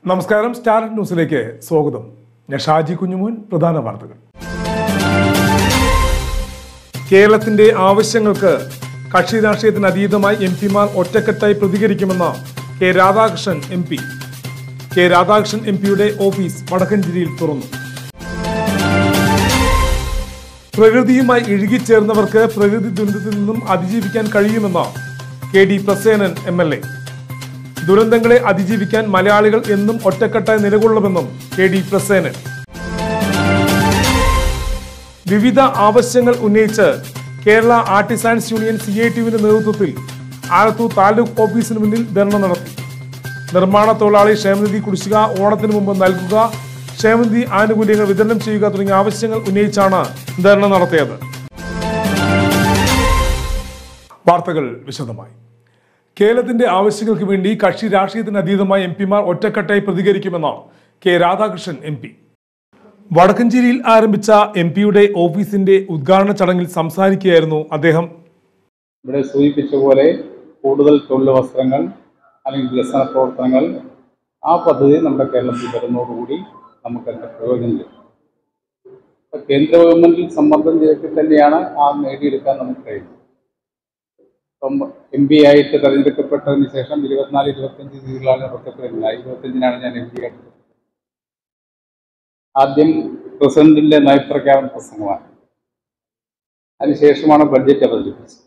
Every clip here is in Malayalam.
നമസ്കാരം സ്റ്റാർ ന്യൂസിലേക്ക് സ്വാഗതം ഞാൻ ഷാജി കുഞ്ഞുമോൻ പ്രധാന വാർത്തകൾ കേരളത്തിന്റെ ആവശ്യങ്ങൾക്ക് കക്ഷി രാഷ്ട്രീയത്തിന് അതീതമായി എം പിമാർ ഒറ്റക്കെട്ടായി പ്രതികരിക്കുമെന്ന് K Radhakrishnan M P K Radhakrishnan M പിയുടെ ഓഫീസ് വടക്കഞ്ചേരിയിൽ തുറന്നു പ്രകൃതിയുമായി ഇഴുകിച്ചേർന്നവർക്ക് പ്രകൃതി ദുരന്തത്തിൽ നിന്നും അതിജീവിക്കാൻ കഴിയുമെന്ന് K D Prasenan M L A ദുരന്തങ്ങളെ അതിജീവിക്കാൻ മലയാളികൾ എന്നും ഒറ്റക്കെട്ടായി നിലകൊള്ളുമെന്നും കെ ഡി പ്രസേനൻ വിവിധ ആവശ്യങ്ങൾ ഉന്നയിച്ച് Kerala artisans union C I ടിയുവിന്റെ നേതൃത്വത്തിൽ ആലത്തൂർ താലൂക്ക് ഓഫീസിന് മുന്നിൽ ധർണ നടത്തി നിർമ്മാണ തൊഴിലാളി ക്ഷേമനിധി കുടിശ്ശിക ഓണത്തിന് മുമ്പ് നൽകുക ക്ഷേമനിധി ആനുകൂല്യങ്ങൾ വിതരണം ചെയ്യുക തുടങ്ങിയ ആവശ്യങ്ങൾ ഉന്നയിച്ചാണ് ധർണ നടത്തിയത് വാർത്തകൾ വിശദമായി കേരളത്തിന്റെ ആവശ്യങ്ങൾക്ക് വേണ്ടി കക്ഷി രാഷ്ട്രീയത്തിന് അതീതമായി എം പിമാർ ഒറ്റക്കെട്ടായി പ്രതികരിക്കുമെന്ന് കെ രാധാകൃഷ്ണൻ എം പി വടക്കഞ്ചേരിയിൽ ആരംഭിച്ച എം പിയുടെ ഓഫീസിന്റെ ഉദ്ഘാടന ചടങ്ങിൽ സംസാരിക്കുകയായിരുന്നു അദ്ദേഹം ഇവിടെ സൂചിപ്പിച്ച പോലെ കൂടുതൽ തൊഴിൽ വസ്ത്രങ്ങൾ അല്ലെങ്കിൽ വികസന പ്രവർത്തനങ്ങൾ ആ പദ്ധതി നമ്മുടെ കേരളത്തിൽ വരുന്നതോടുകൂടി നമുക്കതിൻ്റെ പ്രയോജനം ലഭിക്കും അപ്പോൾ കേന്ദ്ര ഗവൺമെൻറ്റിൽ സമ്മർദ്ദം ചെലുത്തി തന്നെയാണ് ആ നേടിയെടുക്കാൻ നമുക്ക് കഴിയുന്നത് ഇപ്പം എം പി ആയിട്ട് തെരഞ്ഞെടുക്കപ്പെട്ടതിന് ശേഷം ഇരുപത്തിനാല് ഇരുപത്തഞ്ച് തീയതികളാണ് പ്രത്യക്ഷപ്പെടുന്നത് ഇരുപത്തഞ്ചിനാണ് ഞാൻ എം പി ആയിട്ട് ആദ്യം പ്രസിഡന്റിന്റെ നയപ്രഖ്യാപന പ്രസംഗമാണ് അതിനുശേഷമാണ് ബഡ്ജറ്റ് അവതരിപ്പിച്ചത്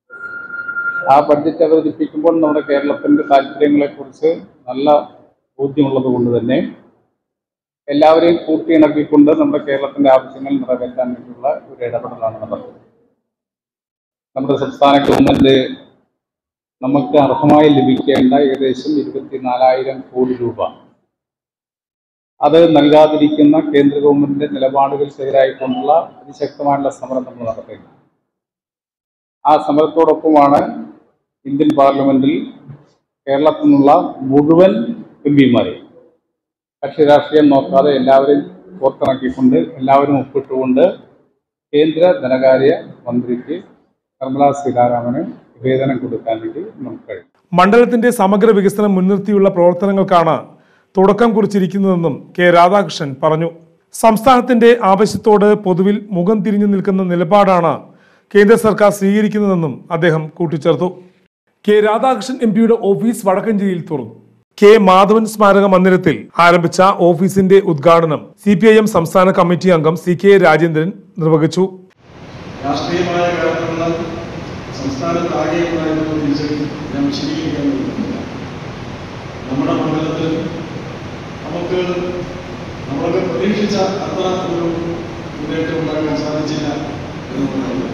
ആ ബഡ്ജറ്റ് അവതരിപ്പിക്കുമ്പോൾ നമ്മുടെ കേരളത്തിൻ്റെ താല്പര്യങ്ങളെക്കുറിച്ച് നല്ല ബോധ്യമുള്ളത് കൊണ്ട് തന്നെ എല്ലാവരെയും കൂട്ടിയിണക്കിക്കൊണ്ട് നമ്മുടെ കേരളത്തിൻ്റെ ആവശ്യങ്ങൾ നിറവേറ്റാൻ വേണ്ടിയുള്ള ഒരു ഇടപെടലാണ് നടത്തുന്നത് നമ്മുടെ സംസ്ഥാന ഗവൺമെൻറ് നമുക്ക് അർഹമായി ലഭിക്കേണ്ട ഏകദേശം ഇരുപത്തി നാലായിരം കോടി രൂപ അത് നൽകാതിരിക്കുന്ന കേന്ദ്ര ഗവൺമെന്റിന്റെ നിലപാടുകൾക്കെതിരായിക്കൊണ്ടുള്ള അതിശക്തമായുള്ള സമരം നമ്മൾ നടത്തുന്നത് ആ സമരത്തോടൊപ്പമാണ് ഇന്ത്യൻ പാർലമെന്റിൽ കേരളത്തിൽ നിന്നുള്ള മുഴുവൻ എം പിമാരെ കക്ഷി രാഷ്ട്രീയം നോക്കാതെ എല്ലാവരെയും പുറത്തിറക്കിക്കൊണ്ട് എല്ലാവരും ഒപ്പിട്ടുകൊണ്ട് കേന്ദ്ര ധനകാര്യ മന്ത്രിക്ക് നിർമ്മലാ സീതാരാമന് നിവേദനം കൊടുക്കാൻ വേണ്ടി നമുക്ക് കഴിയും മണ്ഡലത്തിന്റെ സമഗ്ര വികസനം മുൻനിർത്തിയുള്ള പ്രവർത്തനങ്ങൾക്കാണ് തുടക്കം കുറിച്ചിരിക്കുന്നതെന്നും കെ രാധാകൃഷ്ണൻ പറഞ്ഞു സംസ്ഥാനത്തിന്റെ ആവശ്യത്തോട് പൊതുവിൽ മുഖം തിരിഞ്ഞു നിൽക്കുന്ന നിലപാടാണ് കേന്ദ്ര സർക്കാർ സ്വീകരിക്കുന്നതെന്നും അദ്ദേഹം കൂട്ടിച്ചേർത്തു കെ രാധാകൃഷ്ണൻ എം പിയുടെ ഓഫീസ് വടക്കഞ്ചേരിയിൽ തുറന്നു കെ മാധവൻ സ്മാരക മന്ദിരത്തിൽ ആരംഭിച്ച ഓഫീസിന്റെ ഉദ്ഘാടനം സി സംസ്ഥാന കമ്മിറ്റി അംഗം സി കെ രാജേന്ദ്രൻ നിർവഹിച്ചു രാഷ്ട്രീയമായ കാരണങ്ങൾ സംസ്ഥാനത്ത് ആകെ ഉണ്ടായിരുന്ന തിരിച്ചറിവ് ഞാൻ വിശദീകരിക്കാൻ കഴിയുന്നില്ല നമ്മുടെ മണ്ഡലത്തിൽ നമുക്ക് നമ്മളൊക്കെ പ്രതീക്ഷിച്ച അത്ര ഒരു മുന്നേറ്റം ഉണ്ടാക്കാൻ സാധിച്ചില്ല എന്ന് നമുക്കറിയാം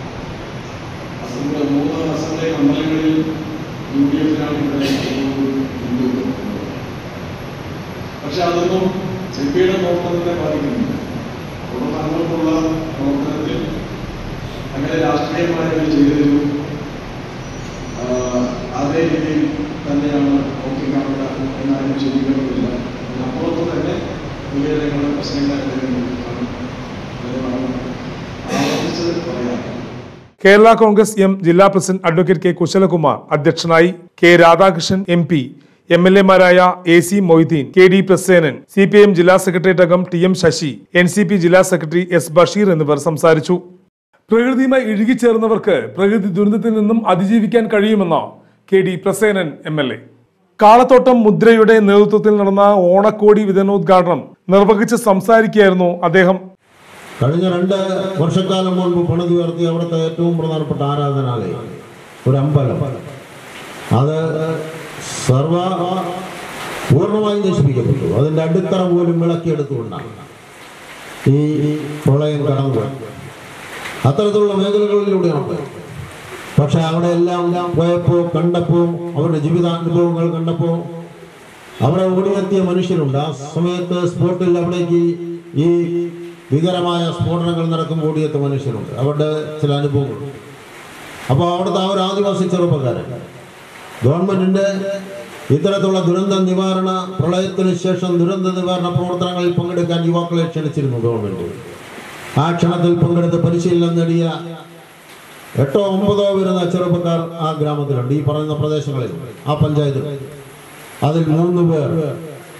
അസംബ്ലി മൂന്ന് അസംബ്ലി മണ്ഡലങ്ങളിൽ യു ഡി എഫിനാണ് ഇവിടെ മുൻതൂക്കം പക്ഷെ അതൊന്നും ചെമ്പിയുടെ പ്രവർത്തനത്തെ ബാധിക്കുന്നില്ല തുടർന്ന് അങ്ങോട്ടുള്ള പ്രവർത്തനത്തിൽ അങ്ങനെ രാഷ്ട്രീയമായിട്ട് ചെയ്തിരുന്നു ആഹ് അതേ രീതിയിൽ തന്നെയാണ് നോക്കിക്കാണുക എന്നാരും ചിന്തിക്കുന്നില്ല അതിനപ്പുറത്ത് തന്നെ നിവേദനങ്ങളുടെ പ്രശ്നങ്ങളായിട്ട് ആവർത്തിച്ച് പറയാം കേരള കോൺഗ്രസ് എം ജില്ലാ പ്രസിഡന്റ് അഡ്വക്കേറ്റ് കെ കുശലകുമാർ അധ്യക്ഷനായി K Radhakrishnan M P M L എമാരായ A C Moideen K D Prasenan C P M ജില്ലാ സെക്രട്ടേറിയറ്റ് അംഗം T M Sasi N C P ജില്ലാ സെക്രട്ടറി എസ് ബഷീർ എന്നിവർ സംസാരിച്ചു പ്രകൃതിയുമായി ഇഴുകിച്ചേർന്നവർക്ക് പ്രകൃതി ദുരന്തത്തിൽ നിന്നും അതിജീവിക്കാൻ കഴിയുമെന്ന് K D Prasenan M L A Kalathottam മുദ്രയുടെ നേതൃത്വത്തിൽ നടന്ന ഓണക്കോടി വിതരണോദ്ഘാടനം നിർവഹിച്ച് സംസാരിക്കുകയായിരുന്നു അദ്ദേഹം കഴിഞ്ഞ രണ്ട് വർഷക്കാലം മുൻപ് പണിതുയർത്തിയ അവിടുത്തെ ഏറ്റവും പ്രധാനപ്പെട്ട ആരാധനാലയം ഒരു അമ്പലം അത് സർവ പൂർണ്ണമായും നശിപ്പിക്കപ്പെട്ടു അതിൻ്റെ അടിത്തറ പോലും വിളക്കിയെടുത്തുകൊണ്ടാണ് ഈ പ്രളയം കടന്നുപോയത് അത്തരത്തിലുള്ള മേഖലകളിലൂടെയാണ് പോയത് പക്ഷെ അവിടെ എല്ലാം പോയപ്പോൾ കണ്ടപ്പോൾ അവരുടെ ജീവിതാനുഭവങ്ങൾ കണ്ടപ്പോൾ അവിടെ ഓടിയെത്തിയ മനുഷ്യരുണ്ട് ആ സമയത്ത് സ്പോട്ടിൽ അവിടേക്ക് ഈ ഭീകരമായ സ്ഫോടനങ്ങൾ നടക്കുമ്പോൾ ഓടിയെത്തിയ മനുഷ്യരുണ്ട് അവരുടെ ചില അനുഭവങ്ങളുണ്ട് അപ്പോൾ അവിടുത്തെ ആ ഒരു ആദിവാസി ചെറുപ്പക്കാരൻ ഗവൺമെന്റിന്റെ ഇത്തരത്തിലുള്ള ദുരന്ത നിവാരണ പ്രളയത്തിന് ശേഷം ദുരന്ത നിവാരണ പ്രവർത്തനങ്ങളിൽ പങ്കെടുക്കാൻ യുവാക്കളെ ക്ഷണിച്ചിരുന്നു ഗവൺമെന്റ് ആ ക്ഷണത്തിൽ പങ്കെടുത്ത് പരിശീലനം നേടിയ എട്ടോ ഒമ്പതോ വരുന്ന ചെറുപ്പക്കാർ ആ ഗ്രാമത്തിലുണ്ട് ഈ പറയുന്ന പ്രദേശങ്ങളിൽ ആ പഞ്ചായത്തിൽ അതിൽ മൂന്ന് പേർ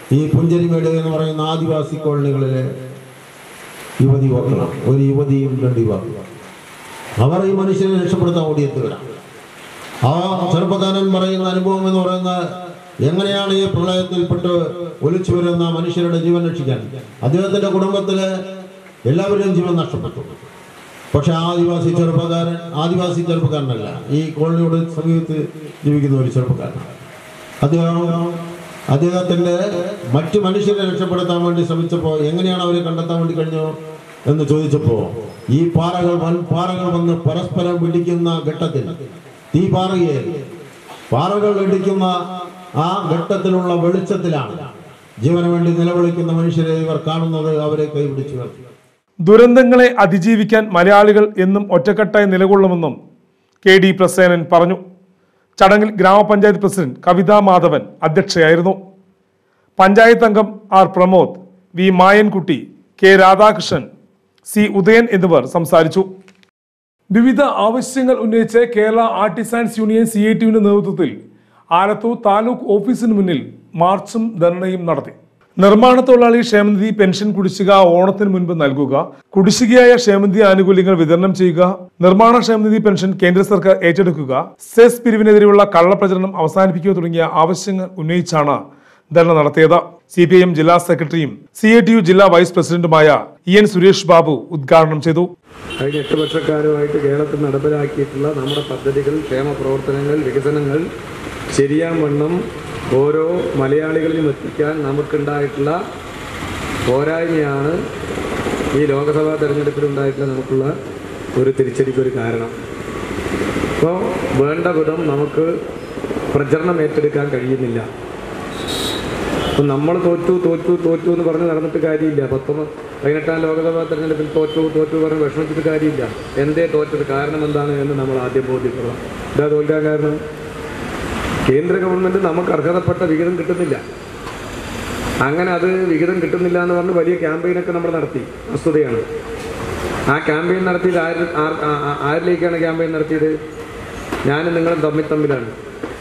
ഈ പുഞ്ചരിമേട് എന്ന് പറയുന്ന ആദിവാസി കോളനികളിലെ യുവതി യുവാക്കളാണ് ഒരു യുവതിയും രണ്ട് യുവാക്കളും അവർ ഈ മനുഷ്യനെ രക്ഷപ്പെടുത്താൻ ഓടിയെത്തുകയാണ് ആ ചെറുപ്പക്കാരൻ പറയുന്ന അനുഭവം എന്ന് പറയുന്ന എങ്ങനെയാണ് ഈ പ്രളയത്തിൽപ്പെട്ട് ഒലിച്ചു വരുന്ന മനുഷ്യരുടെ ജീവൻ രക്ഷിക്കാൻ അദ്ദേഹത്തിന്റെ കുടുംബത്തിലെ എല്ലാവരുടെയും ജീവൻ നഷ്ടപ്പെട്ടു പക്ഷെ ആദിവാസി ചെറുപ്പക്കാരൻ ആദിവാസി ചെറുപ്പക്കാരനല്ല ഈ കോളനിയോട് സമീപത്ത് ജീവിക്കുന്ന ഒരു ചെറുപ്പക്കാരനാണ് അദ്ദേഹം അദ്ദേഹത്തിന്റെ മറ്റു മനുഷ്യരെ രക്ഷപ്പെടുത്താൻ വേണ്ടി ശ്രമിച്ചപ്പോൾ എങ്ങനെയാണ് അവരെ കണ്ടെത്താൻ വേണ്ടി കഴിഞ്ഞോ എന്ന് ചോദിച്ചപ്പോൾ ഈ പാറകൾ വൻ പാറകൾ വന്ന് പരസ്പരം പിടിക്കുന്ന ഘട്ടത്തിൽ തീ പാറുകയിൽ പാറകൾ ഇടിക്കുന്ന ആ ഘട്ടത്തിലുള്ള വെളിച്ചത്തിലാണ് ജീവന് വേണ്ടി നിലവിളിക്കുന്ന മനുഷ്യരെ ഇവർ കാണുന്നത് അവരെ കൈപിടിച്ചു നിർത്തി ദുരന്തങ്ങളെ അതിജീവിക്കാൻ മലയാളികൾ എന്നും ഒറ്റക്കെട്ടായി നിലകൊള്ളുമെന്നും കെ ഡി പ്രസേനൻ പറഞ്ഞു ചടങ്ങിൽ ഗ്രാമപഞ്ചായത്ത് പ്രസിഡന്റ് കവിതാ മാധവൻ അധ്യക്ഷയായിരുന്നു പഞ്ചായത്ത് അംഗം R Pramod V Mayankutty K Radhakrishnan C Udayan എന്നിവർ സംസാരിച്ചു വിവിധ ആവശ്യങ്ങൾ ഉന്നയിച്ച് Kerala artisans union C I ടിയുടെ നേതൃത്വത്തിൽ ആലത്തൂർ താലൂക്ക് ഓഫീസിന് മുന്നിൽ മാർച്ചും ധർണയും നടത്തി നിർമ്മാണ തൊഴിലാളി ക്ഷേമനിധി പെൻഷൻ കുടിശ്ശിക ഓണത്തിന് മുൻപ് നൽകുക കുടിശ്ശികയായ ക്ഷേമനിധി ആനുകൂല്യങ്ങൾ വിതരണം ചെയ്യുക നിർമ്മാണ ക്ഷേമനിധി പെൻഷൻ കേന്ദ്ര സർക്കാർ ഏറ്റെടുക്കുക സെസ് പിരിവിനെതിരെയുള്ള കള്ളപ്രചരണം അവസാനിപ്പിക്കുക തുടങ്ങിയ ആവശ്യങ്ങൾ ഉന്നയിച്ചാണ് ധർണ നടത്തിയത് സി പി ഐ എം ജില്ലാ സെക്രട്ടറിയും സി ഐ ടി യു ജില്ലാ വൈസ് പ്രസിഡന്റുമായ ഇ എൻ സുരേഷ് ബാബു ഉദ്ഘാടനം ചെയ്തു കഴിഞ്ഞ എട്ട് വർഷക്കാലമായിട്ട് കേരളത്തിൽ നടപ്പിലാക്കിയിട്ടുള്ള നമ്മുടെ പദ്ധതികൾ ക്ഷേമ പ്രവർത്തനങ്ങൾ വികസനങ്ങൾ ശരിയാവണ്ണം ഓരോ മലയാളികളിലും എത്തിക്കാൻ നമുക്കുണ്ടായിട്ടുള്ള പോരായ്മയാണ് ഈ ലോക്സഭാ തെരഞ്ഞെടുപ്പിലുണ്ടായിട്ടുള്ള നമുക്കുള്ള ഒരു തിരിച്ചടിക്കൊരു കാരണം അപ്പോൾ വേണ്ട വിധം നമുക്ക് പ്രചരണം ഏറ്റെടുക്കാൻ കഴിയുന്നില്ല അപ്പം നമ്മൾ തോറ്റു തോറ്റു തോറ്റു എന്ന് പറഞ്ഞ് നടന്നിട്ട് കാര്യമില്ല പത്തൊമ്പത് പതിനെട്ടാം ലോക്സഭാ തെരഞ്ഞെടുപ്പിൽ തോറ്റു തോറ്റു പറഞ്ഞ് വിഷമിച്ചിട്ട് കാര്യമില്ല എന്തേ തോറ്റത് കാരണം എന്താണ് എന്ന് നമ്മൾ ആദ്യം ബോധ്യപ്പെടണം എന്താ തോൽക്കാൻ കാരണം കേന്ദ്ര ഗവൺമെൻറ് നമുക്ക് അർഹതപ്പെട്ട വിഹിതം കിട്ടുന്നില്ല അങ്ങനെ അത് വിഹിതം കിട്ടുന്നില്ല എന്ന് പറഞ്ഞ് വലിയ ക്യാമ്പയിനൊക്കെ നമ്മൾ നടത്തി വസ്തുതയാണ് ആ ക്യാമ്പയിൻ നടത്തിയത് ആര് ആർ- ആ- ആ- ആരിലേക്കാണ് ക്യാമ്പയിൻ നടത്തിയത് ഞാനും നിങ്ങളും തമ്മിൽ തമ്മിലാണ്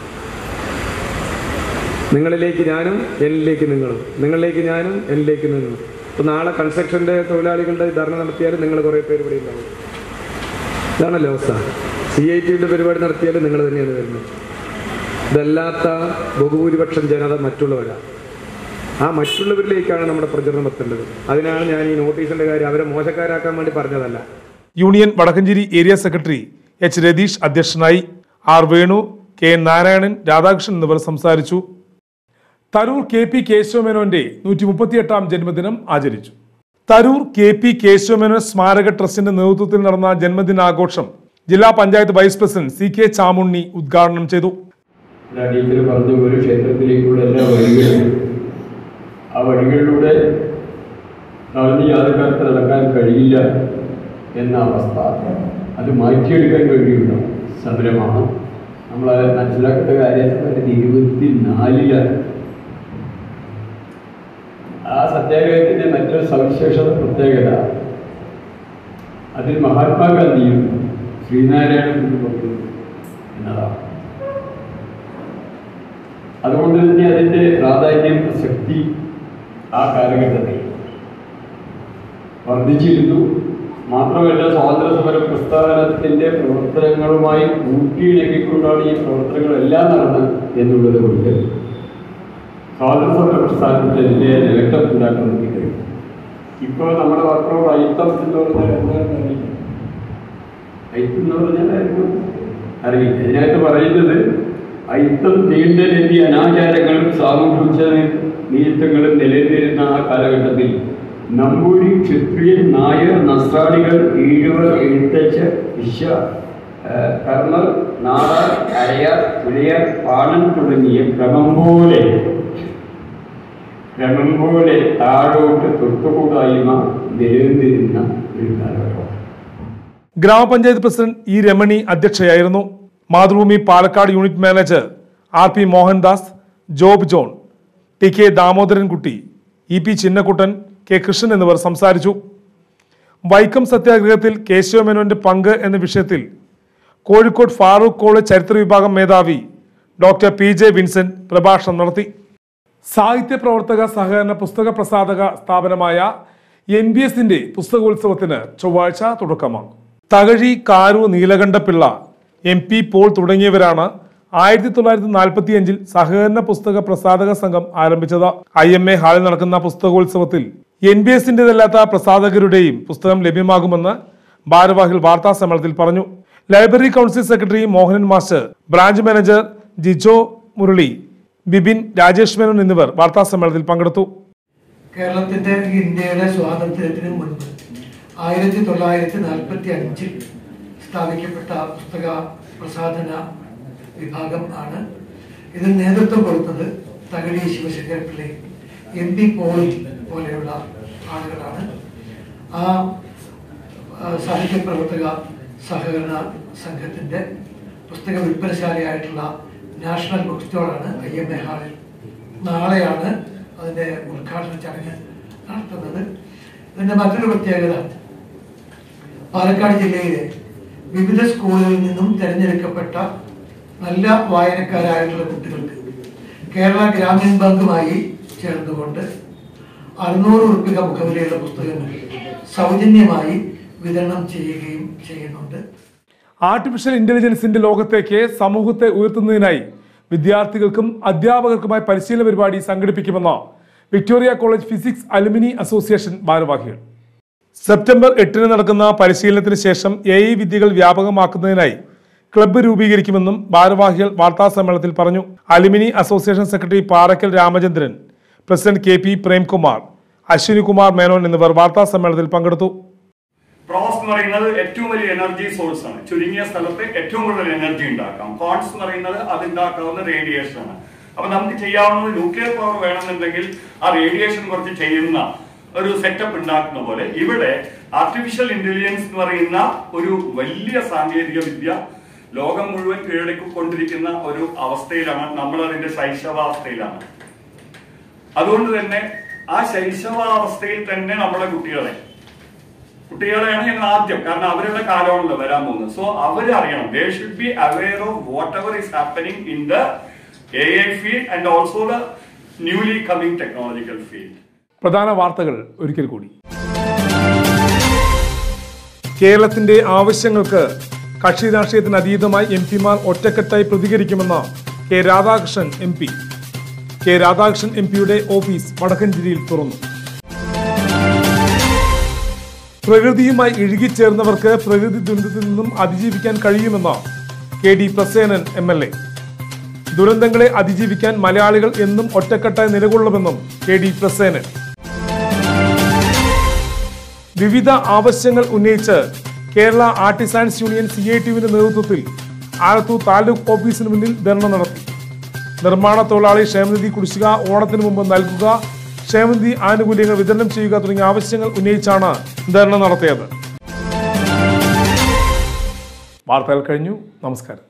നിങ്ങളിലേക്ക് ഞാനും എന്നിലേക്ക് നിങ്ങളും നിങ്ങളിലേക്ക് ഞാനും എന്നിലേക്ക് നിങ്ങളും ഇപ്പൊ നാളെ കൺസ്ട്രക്ഷന്റെ തൊഴിലാളികളുടെ ധർണ നടത്തിയാലും നിങ്ങൾ കുറേ പേര് ഇവിടെ ഉണ്ടാവും ഇതാണല്ലോ അവസ്ഥ സി ഐ ടിയുടെ പരിപാടി നടത്തിയാലും നിങ്ങൾ തന്നെയാണ് വരുന്നത് ഇതല്ലാത്ത ബഹുഭൂരിപക്ഷം ജനത മറ്റുള്ളവരാണ് ആ മറ്റുള്ളവരിലേക്കാണ് നമ്മുടെ പ്രചരണം എത്തേണ്ടത് അതിനാണ് ഞാൻ ഈ നോട്ടീസിന്റെ കാര്യം അവരെ മോശക്കാരാക്കാൻ വേണ്ടി പറഞ്ഞതല്ല union Vadakkanchery area secretary H Ratheesh അധ്യക്ഷനായി R Venu K N Narayanan Radhakrishnan എന്നിവർ സംസാരിച്ചു തരൂർ കെ പി കേശവമേനോന്റെ നൂറ്റി മുപ്പത്തിയെട്ടാം ജന്മദിനം ആചരിച്ചു തരൂർ കെ പി കേശവമേനോൻ സ്മാരക ട്രസ്റ്റിന്റെ നേതൃത്വത്തിൽ നടന്ന ജന്മദിനാഘോഷം ജില്ലാ panchayat vice president C K Chamunni ഉദ്ഘാടനം ചെയ്തു ടീച്ചർ പറഞ്ഞു ഒരു ക്ഷേത്രത്തിലേക്കുള്ള എല്ലാ വഴികളും ആ വഴികളിലൂടെ നടന്ന് യാത്രക്കാർക്ക് നടക്കാൻ കഴിയില്ല എന്ന അവസ്ഥ അത് മാറ്റിയെടുക്കാൻ വേണ്ടിയുള്ള സമരമാണ് നമ്മൾ അത് മനസ്സിലാക്കേണ്ട കാര്യം രണ്ടായിരത്തി ഇരുപത്തി നാലിലാണ് ആ സത്യാഗ്രഹത്തിൻ്റെ മറ്റൊരു സവിശേഷത പ്രത്യേകത അതിൽ മഹാത്മാഗാന്ധിയും ശ്രീനാരായണ ഗുരു എന്നതാണ് അതുകൊണ്ട് തന്നെ അതിൻ്റെ പ്രാധാന്യം പ്രസക്തി ആ കാലഘട്ടത്തിൽ വർദ്ധിച്ചിരുന്നു മാത്രമല്ല സ്വാതന്ത്ര്യ സമര പ്രസ്ഥാനത്തിൻ്റെ പ്രവർത്തനങ്ങളുമായി കൂട്ടിയിണക്കിക്കൊണ്ടാണ് ഈ പ്രവർത്തനങ്ങളെല്ലാം നടന്നത് എന്നുള്ളത് കൊണ്ട് സ്വാതന്ത്ര്യ സമര പ്രസ്ഥാനത്തിൽ അതിൻ്റെ നേട്ടം ഉണ്ടാക്കാൻ വേണ്ടി കഴിയും ഇപ്പോൾ നമ്മുടെ വാക്കുകളോട് അയിത്തം എന്ന് പറഞ്ഞാൽ എന്താണെന്ന് അറിയില്ല അയിത്തം എന്ന് പറഞ്ഞാൽ ആർക്കും അറിയില്ല ഇതിനകത്ത് പറയുന്നത് അയിത്തം നീണ്ട രീതി അനാചാരങ്ങളും സാമൂഹ്യ നീക്കങ്ങളും നിലനിന്നിരുന്ന ആ കാലഘട്ടത്തിൽ നമ്പൂരി ക്ഷത്രിയൻ നായർ നസ്രാണികൾ ഈഴവർ എഴുത്തച്ഛർ വിശ്വ ഏഹ്, കർമ്മർ നാടാർ അരയാർ പുലയർ പാണൻ തുടങ്ങിയ ക്രമം പോലെ ക്രമം പോലെ താഴോട്ട് തൊട്ടുകൂടായ്മ നിലനിന്നിരുന്ന ഒരു കാലഘട്ടം ഗ്രാമപഞ്ചായത്ത് പ്രസിഡന്റ് ഇ രമണി അധ്യക്ഷയായിരുന്നു Mathrubhumi Palakkad unit manager R P Mohandas Job John T K Damodarankutty E P Chinnakuttan K Krishnan എന്നിവർ സംസാരിച്ചു വൈക്കം സത്യാഗ്രഹത്തിൽ കേശവമേനോന്റെ പങ്ക് എന്ന വിഷയത്തിൽ കോഴിക്കോട് ഫാറൂഖ് കോളേജ് ചരിത്ര വിഭാഗം മേധാവി ഡോക്ടർ പി ജെ വിൻസെന്റ് പ്രഭാഷണം നടത്തി സാഹിത്യ പ്രവർത്തക സഹകരണ പുസ്തക പ്രസാധക സ്ഥാപനമായ എൻ ബി എസിന്റെ പുസ്തകോത്സവത്തിന് ചൊവ്വാഴ്ച തുടക്കമാകും തകഴി കാരു നീലകണ്ഠപിള്ള എം പി പോൾ തുടങ്ങിയവരാണ് ആയിരത്തി തൊള്ളായിരത്തി നാൽപ്പത്തി അഞ്ചിൽ സഹകരണ പുസ്തക പ്രസാധക സംഘം ആരംഭിച്ചത് ഐ എം എ ഹാളിൽ നടക്കുന്ന പുസ്തകോത്സവത്തിൽ എൻ ബി എസിന്റേതല്ലാത്ത പ്രസാധകരുടെയും പുസ്തകം ലഭ്യമാകുമെന്ന് ഭാരവാഹികൾ വാർത്താ സമ്മേളനത്തിൽ പറഞ്ഞു library council secretary Mohanan master branch manager Jijo Murali Bibin Rajesh Menon എന്നിവർ വാർത്താ സമ്മേളനത്തിൽ പങ്കെടുത്തു കേരളത്തിന്റെ ഇന്ത്യയുടെ സ്വാതന്ത്ര്യത്തിന് മുൻപ് ആയിരത്തി തൊള്ളായിരത്തി നാൽപ്പത്തി അഞ്ചിൽ സ്ഥാപിക്കപ്പെട്ട പുസ്തക പ്രസാധന വിഭാഗം ആണ് ഇതിന് നേതൃത്വം കൊടുത്തത് തകഴി ശിവശങ്കര പിള്ളை എം പി പോൾ പോലെയുള്ള ആളുകളാണ് ആ ആ, സാഹിത്യ പ്രവർത്തക സഹകരണ സംഘത്തിന്റെ പുസ്തക വിൽപ്പനശാലയായിട്ടുള്ള നാഷണൽ ബുക്ക് സ്റ്റോറാണ് ഐ എം എ ഹാളിൽ നാളെയാണ് അതിന്റെ ഉദ്ഘാടന ചടങ്ങ് നടത്തുന്നത് ഇതിന്റെ മറ്റൊരു പ്രത്യേകത പാലക്കാട് ജില്ലയിലെ വിവിധ സ്കൂളുകളിൽ നിന്നും തിരഞ്ഞെടുക്കപ്പെട്ട നല്ല വായനക്കാരായിട്ടുള്ള കുട്ടികൾക്ക് കേരള ഗ്രാമീൺ ബാങ്കുമായി ചേർന്നുകൊണ്ട് അറുന്നൂറ് ഉറുപ്പിക മുഖവിലയുള്ള പുസ്തകങ്ങൾ സൗജന്യമായി വിതരണം ചെയ്യുകയും ചെയ്യുന്നുണ്ട് ആർട്ടിഫിഷ്യൽ ഇന്റലിജൻസിന്റെ ലോകത്തേക്ക് സമൂഹത്തെ ഉയർത്തുന്നതിനായി വിദ്യാർത്ഥികൾക്കും അധ്യാപകർക്കുമായി പരിശീലന പരിപാടി സംഘടിപ്പിക്കുമെന്ന് Victoria college physics alumni association ഭാരവാഹികൾ സെപ്റ്റംബർ എട്ടിന് നടക്കുന്ന പരിശീലനത്തിന് ശേഷം എ ഐ വിദ്യകൾ വ്യാപകമാക്കുന്നതിനായി ക്ലബ്ബ് രൂപീകരിക്കുമെന്നും ഭാരവാഹികൾ വാർത്താ സമ്മേളനത്തിൽ പറഞ്ഞു alumni association secretary Parakkal Ramachandran president K P Premkumar Ashwinikumar Menon എന്നിവർ വാർത്താ സമ്മേളനത്തിൽ പങ്കെടുത്തു പ്രോസ് എന്ന് പറയുന്നത് ഏറ്റവും വലിയ എനർജി സോഴ്സ് ആണ് ചുരുങ്ങിയ സ്ഥലത്ത് ഏറ്റവും കൂടുതൽ എനർജി ഉണ്ടാക്കാം കോൺസ് എന്ന് പറയുന്നത് അത് ഉണ്ടാക്കാവുന്ന റേഡിയേഷൻ ആണ് അപ്പൊ നമുക്ക് ചെയ്യാവുന്നത് ന്യൂക്ലിയർ പവർ വേണമെന്നുണ്ടെങ്കിൽ ആ റേഡിയേഷൻ കുറച്ച് ചെയ്യുന്ന ഒരു സെറ്റപ്പ് ഉണ്ടാക്കുന്ന പോലെ ഇവിടെ ആർട്ടിഫിഷ്യൽ ഇന്റലിജൻസ് എന്ന് പറയുന്ന ഒരു വലിയ സാങ്കേതിക വിദ്യ ലോകം മുഴുവൻ കീഴടക്കിക്കൊണ്ടിരിക്കുന്ന ഒരു അവസ്ഥയിലാണ് നമ്മൾ അതിന്റെ ശൈശവാവസ്ഥയിലാണ് അതുകൊണ്ട് തന്നെ ആ ശൈശവാവസ്ഥയിൽ തന്നെ നമ്മുടെ കുട്ടികളെ കുട്ടികളെയാണ് ഞങ്ങൾ ആദ്യം കാരണം അവരുടെ കാലമാണല്ലോ വരാൻ പോകുന്നത് സോ അവർ അറിയണം they should be aware of whatever is happening in the A I field and also the newly coming technological field പ്രധാന വാർത്തകൾ ഒരിക്കൽ കൂടി കേരളത്തിന്റെ ആവശ്യങ്ങൾക്ക് കക്ഷി രാഷ്ട്രീയത്തിന് അതീതമായി എം പിമാർ ഒറ്റക്കെട്ടായി പ്രതികരിക്കുമെന്ന് K Radhakrishnan M P K Radhakrishnan M പിയുടെ ഓഫീസ് വടക്കഞ്ചേരിയിൽ തുറന്നു പ്രകൃതിയുമായി ഇഴുകിച്ചേർന്നവർക്ക് പ്രകൃതി ദുരന്തത്തിൽ നിന്നും അതിജീവിക്കാൻ കഴിയുമെന്ന് K D Prasenan M L A ദുരന്തങ്ങളെ അതിജീവിക്കാൻ മലയാളികൾ എന്നും ഒറ്റക്കെട്ടായി നിലകൊള്ളുമെന്നും കെ ഡി പ്രസേനൻ വിവിധ ആവശ്യങ്ങൾ ഉന്നയിച്ച് Kerala artisans union C I ടിയുവിന്റെ നേതൃത്വത്തിൽ ആലത്തൂർ താലൂക്ക് ഓഫീസിന് മുന്നിൽ ധർണ നടത്തി നിർമ്മാണ തൊഴിലാളി ക്ഷേമനിധി കുടിശ്ശിക ഓണത്തിന് മുമ്പ് നൽകുക ക്ഷേമനിധി ആനുകൂല്യങ്ങൾ വിതരണം ചെയ്യുക തുടങ്ങിയ ആവശ്യങ്ങൾ ഉന്നയിച്ചാണ് ധർണ നടത്തിയത് വാർത്തകൾ കഴിഞ്ഞു നമസ്കാരം